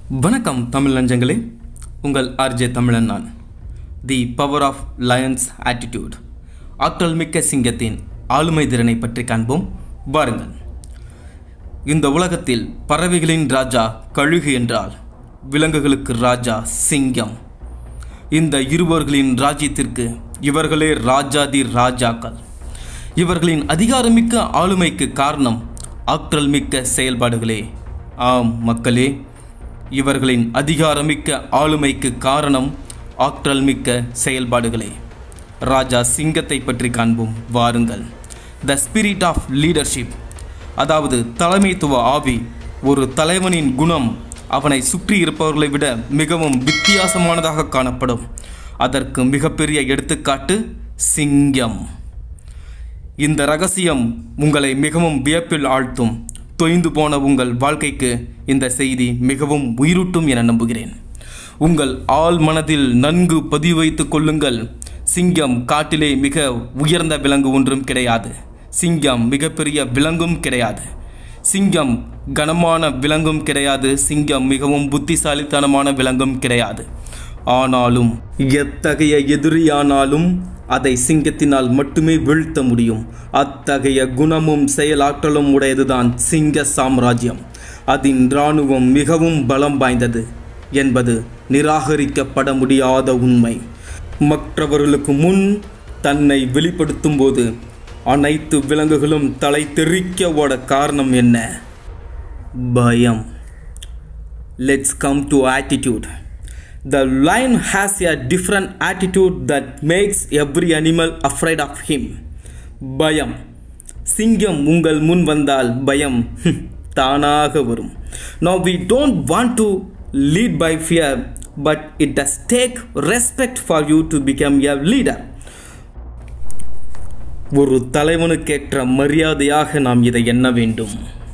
வணக்கம் தமிழ் நஞ்சங்களே உங்கள் ஆர்ஜே தமிழன் நான் the power of lions attitude ஆற்றல் மிக்க சிங்கத்தின் ஆளுமை திறனை பற்றி காண்போம் வாருங்கள் இந்த உலகத்தில் பறவைகளின் ராஜா கழுகு என்றால் விலங்குகளுக்கு ராஜா சிங்கம் இந்த இருவர்களின் ராஜ்யத்திற்கு இவர்களே ராஜாதி ராஜாக்கள் இவர்களின் அதிகாரமிக்க ஆளுமைக்கு காரணம் ஆற்றல் மிக்க செயல்பாடுகளே ஆம் மக்களே இவர்களின் அதிகாரமிக்க ஆளுமைக்கு காரணம் ஆற்றல் மிக்க செயல்பாடுகளே ராஜா சிங்கத்தை பற்றி காண்போம் வாருங்கள் த ஸ்பிரிட் ஆஃப் லீடர்ஷிப் அதாவது தலைமைத்துவ ஆவி ஒரு தலைவனின் குணம் அவனை சுற்றி இருப்பவர்களை விட மிகவும் வித்தியாசமானதாக காணப்படும் அதற்கு மிகப்பெரிய எடுத்துக்காட்டு சிங்கம் இந்த ரகசியம் உங்களை மிகவும் வியப்பில் ஆழ்த்தும் தொய்ந்து போன உங்கள் வாழ்க்கைக்கு இந்த செய்தி மிகவும் உயிரூட்டும் என நம்புகிறேன் உங்கள் ஆள் மனதில் நன்கு பதிவு வைத்துக் கொள்ளுங்கள் சிங்கம் காட்டிலே மிக உயர்ந்த விலங்கு ஒன்றும் கிடையாது சிங்கம் மிகப்பெரிய விலங்கும் கிடையாது சிங்கம் கனமான விலங்கும் கிடையாது சிங்கம் மிகவும் புத்திசாலித்தனமான விலங்கும் கிடையாது ஆனாலும் எத்தகைய எதிரியானாலும் அதை சிங்கத்தினால் மட்டுமே வீழ்த்த முடியும் அத்தகைய குணமும் செயலாற்றலும் உடையதுதான் சிங்க சாம்ராஜ்யம் அதன் இராணுவம் மிகவும் பலம் வாய்ந்தது என்பது நிராகரிக்கப்பட முடியாத உண்மை மற்றவர்களுக்கு முன் தன்னை வெளிப்படுத்தும் போது அனைத்து விலங்குகளும் தலை தெறிக்க ஓட காரணம் என்ன பயம் let's come to attitude The lion has a different attitude that makes every animal afraid of him. பயம் சிங்கம் உங்கள் முன் வந்தால் பயம் ஹம், தானாக வரும் Now we don't want to lead by fear, but it does take respect for you to become a leader. ஒரு தலைவனுக்கேற்ற மரியாதையாக நாம் இதை எண்ண வேண்டும்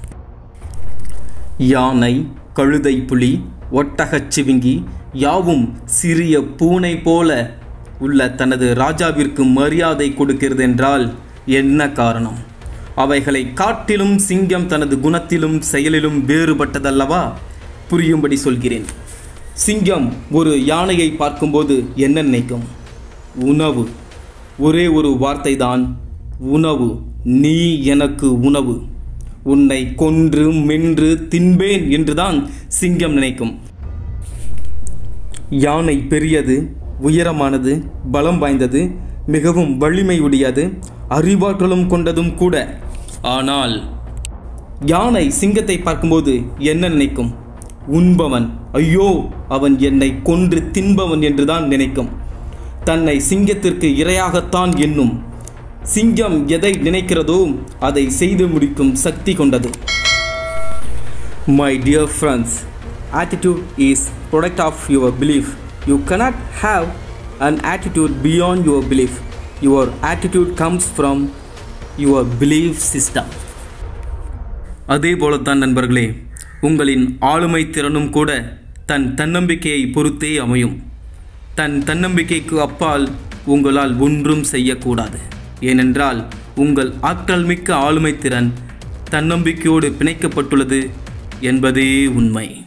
யானை கழுதை புலி ஒட்டகச் சிவிங்கி யாவும் சிறிய பூனை போல உள்ள தனது ராஜாவிற்கு மரியாதை கொடுக்கிறது என்றால் என்ன காரணம் அவைகளை காட்டிலும் சிங்கம் தனது குணத்திலும் செயலிலும் வேறுபட்டதல்லவா புரியும்படி சொல்கிறேன் சிங்கம் ஒரு யானையை பார்க்கும்போது என்ன நினைக்கும் உணவு ஒரே ஒரு வார்த்தை தான் உணவு நீ எனக்கு உணவு உன்னை கொன்று மென்று தின்பேன் என்றுதான் சிங்கம் நினைக்கும் யானை பெரியது உயரமானது பலம் வாய்ந்தது மிகவும் வலிமை உடையது அறிவாற்றலும் கொண்டதும் கூட ஆனால் யானை சிங்கத்தை பார்க்கும்போது என்ன நினைக்கும் உண்பவன் ஐயோ அவன் என்னை கொன்று தின்பவன் என்றுதான் நினைக்கும் தன்னை சிங்கத்திற்கு இரையாகத்தான் எண்ணும் சிங்கம் எதை நினைக்கிறதோ அதை செய்து முடிக்கும் சக்தி கொண்டது my dear friends attitude is product of your belief you cannot have an attitude beyond your belief your attitude comes from your belief system அதே போலத்தான் நண்பர்களே உங்களின் ஆளுமை திறனும் கூட தன் தன்னம்பிக்கையை பொறுத்தே அமையும் தன் தன்னம்பிக்கைக்கு அப்பால் உங்களால் ஒன்றும் செய்யக்கூடாது ஏனென்றால் உங்கள் ஆற்றல் மிக்க ஆளுமை திறன் தன்னம்பிக்கையோடு பிணைக்கப்பட்டுள்ளது என்பதே உண்மை